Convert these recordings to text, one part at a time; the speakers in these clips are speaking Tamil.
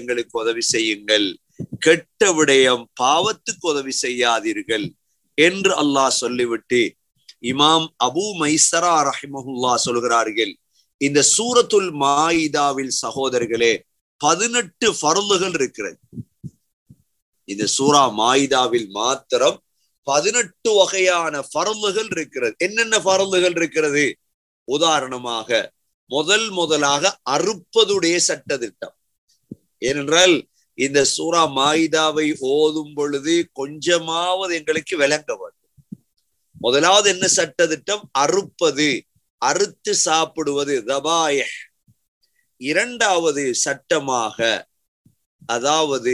விடயங்களுக்கு உதவி செய்யுங்கள் கெட்ட விடயம் பாவத்துக்கு உதவி செய்யாதீர்கள் என்று அல்லாஹ் சொல்லிவிட்டு இமாம் அபு மைசரா ரஹிமஹுல்லா சொல்கிறார்கள் இந்த சூரத்துல் மாயிதாவில் சகோதரர்களே பதினெட்டு ஃபர்லுகள் இருக்கிறது இந்த சூரா மாயிதாவில் மாத்திரம் பதினெட்டு வகையான ஃபர்லுகள் இருக்கிறது என்னென்ன ஃபர்லுகள் இருக்கிறது உதாரணமாக முதல் முதலாக அறுப்பதுடைய சட்டத்திட்டம் ஏனென்றால் இந்த சூரா மாயிதாவை ஓதும் பொழுது கொஞ்சமாவது எங்களுக்கு விளங்க வேண்டும் முதலாவது என்ன சட்டத்திட்டம் அறுப்பது அறுத்து சாப்பிடுவது தபாய இரண்டாவது சட்டமாக அதாவது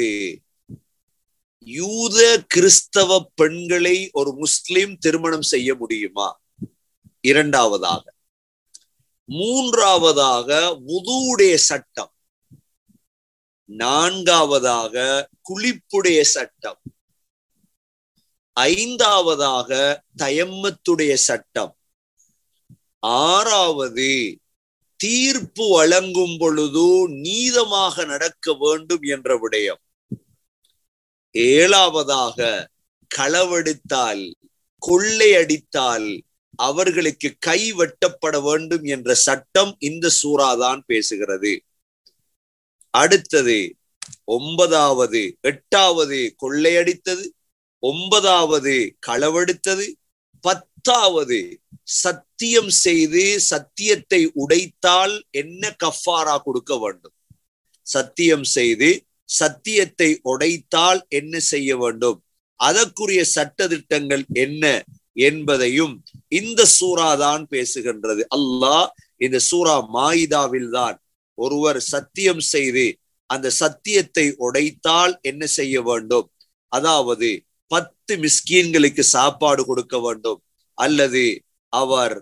யூத கிறிஸ்தவ பெண்களை ஒரு முஸ்லிம் திருமணம் செய்ய முடியுமா இரண்டாவதாக மூன்றாவதாக வுதுவுடைய சட்டம் நான்காவதாக குளிப்புடைய சட்டம் ஐந்தாவதாக தயம்மத்துடைய சட்டம் ஆறாவது தீர்ப்பு வழங்கும் பொழுது நீதமாக நடக்க வேண்டும் என்ற விடயம் ஏழாவதாக களவெடுத்தால் கொள்ளையடித்தால் அவர்களுக்கு கை வெட்டப்பட வேண்டும் என்ற சட்டம் இந்த சூறாதான் பேசுகிறது அடுத்தது ஒன்பதாவது எட்டாவது கொள்ளையடித்தது ஒன்பதாவது களவெடுத்தது பத்தாவது சத்தியம் செய்து சத்தியத்தை உடைத்தால் என்ன கஃபாரா கொடுக்க வேண்டும் சத்தியம் செய்து சத்தியத்தை உடைத்தால் என்ன செய்ய வேண்டும் அதற்குரிய சட்டதிட்டங்கள் என்ன என்பதையும் இந்த சூறா தான் பேசுகின்றது அல்லாஹ் இந்த சூறா மாயிதாவில் தான் ஒருவர் சத்தியம் செய்து அந்த சத்தியத்தை உடைத்தால் என்ன செய்ய வேண்டும் அதாவது பத்து மிஸ்கீன்களுக்கு சாப்பாடு கொடுக்க வேண்டும் அல்லது அவர்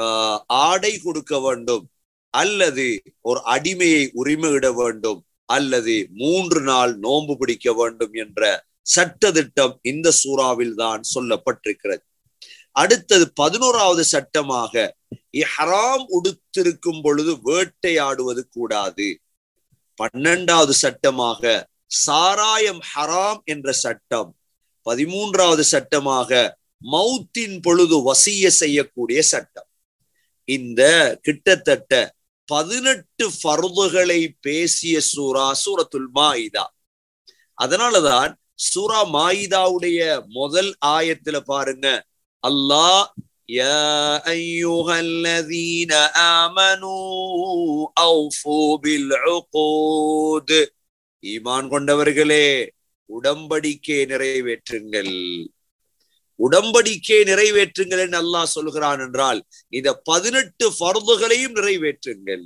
ஆடை கொடுக்க வேண்டும் அல்லது ஒரு அடிமையை உரிமையிட வேண்டும் அல்லது மூன்று நாள் நோன்பு பிடிக்க வேண்டும் என்ற சட்டத்திட்டம் இந்த சூறாவில் தான் சொல்லப்பட்டிருக்கிறது அடுத்தது பதினோராவது சட்டமாக ஹராம் உடுத்திருக்கும் பொழுது வேட்டையாடுவது கூடாது பன்னெண்டாவது சட்டமாக சாராயம் ஹராம் என்ற சட்டம் பதிமூன்றாவது சட்டமாக மௌத்தின் பொழுது வசிய செய்யக்கூடிய சட்டம் இந்த கிட்டத்தட்ட பதினெட்டு ஃபர்துகளை பேசிய சூரா சூரத்துல் மாயிதா அதனாலதான் சூரா மாயிதாவுடைய முதல் ஆயத்துல பாருங்க அல்லாஹ் يا أيها الذين آمنوا أوفوا بالعقود ஈமான் கொண்டவர்களே உடம்படிக்கை நிறைவேற்றுங்கள் உடம்படிக்கை நிறைவேற்றுங்கள் என்று அல்லாஹ் சொல்கிறான் என்றால் இந்த பதினெட்டு ஃபர்துகளையும் நிறைவேற்றுங்கள்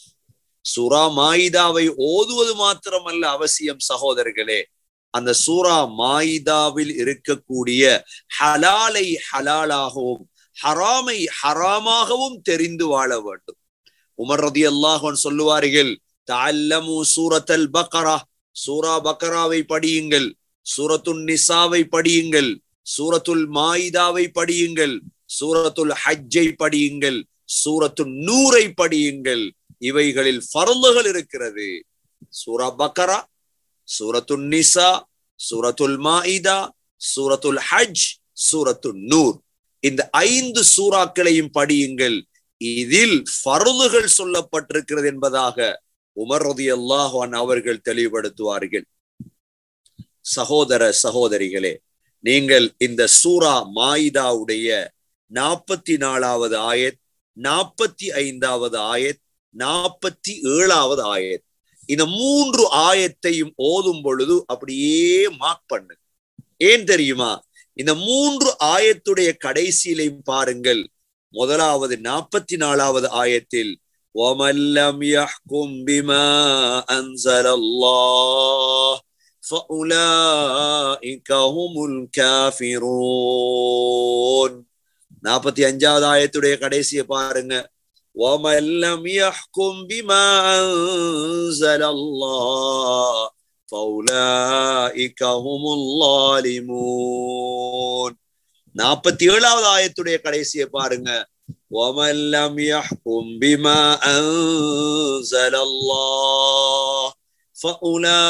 சூரா மாயிதாவை ஓதுவது மாத்திரமல்ல அவசியம் சகோதரர்களே அந்த சூரா மாயிதாவில் இருக்கக்கூடிய ஹலாலை ஹலாலாகவும் ஹராமை ஹராமாகவும் தெரிந்து வாழ வேண்டும் உமர் ரதி அல்லாஹன் சொல்லுவார்கள் தல்லமு சூரத்தல் பக்கரா சூரா பக்கராவை படியுங்கள் சூரத்துல் நிசாவை படியுங்கள் சூரத்துல் மாயிதாவை படியுங்கள் சூரத்துல் ஹஜ்ஜை படியுங்கள் சூரத்துல் நூரை படியுங்கள் இவைகளில் ஃபர்லுகள் இருக்கிறது சூரா பக்கரா சூரத்துல் நிசா சூரத்துல் மாயிதா சூரத்துல் ஹஜ் சூரத்துல் நூர் இந்த ஐந்து சூறாக்களையும் படியுங்கள் இதில் ஃபர்லுகள் சொல்லப்பட்டிருக்கிறது என்பதாக உமர் ரதி அல்லாஹான் அவர்கள் தெளிவுபடுத்துவார்கள் சகோதர சகோதரிகளே நீங்கள் இந்த சூரா மாயிதாவுடைய நாற்பத்தி நாலாவது ஆயத் நாற்பத்தி ஐந்தாவது ஆயத் நாற்பத்தி ஏழாவது ஆயத் இந்த மூன்று ஆயத்தையும் ஓதும் பொழுது அப்படியே மார்க் பண்ணு ஏன் தெரியுமா இந்த மூன்று ஆயத்துடைய கடைசியிலையும் பாருங்கள் முதலாவது நாற்பத்தி நாலாவது ஆயத்தில் وَمَنْ لَمْ يَحْكُمْ بِمَا أَنزَلَ اللَّهُ فَأُولَئِكَ هُمُ الْكَافِرُونَ நாற்பத்தி அஞ்சாவது ஆயத்துடைய கடைசியை பாருங்க وَمَنْ لَمْ يَحْكُمْ بِمَا أَنزَلَ اللَّهُ فَأُولَئِكَ هُمُ الظَّالِمُونَ நாற்பத்தி ஏழாவது ஆயத்துடைய கடைசியை பாருங்க وَمَنْ لَمْ يَحْكُمْ بِمَا أَنزَلَ اللَّهُ فَأُولَئِكَ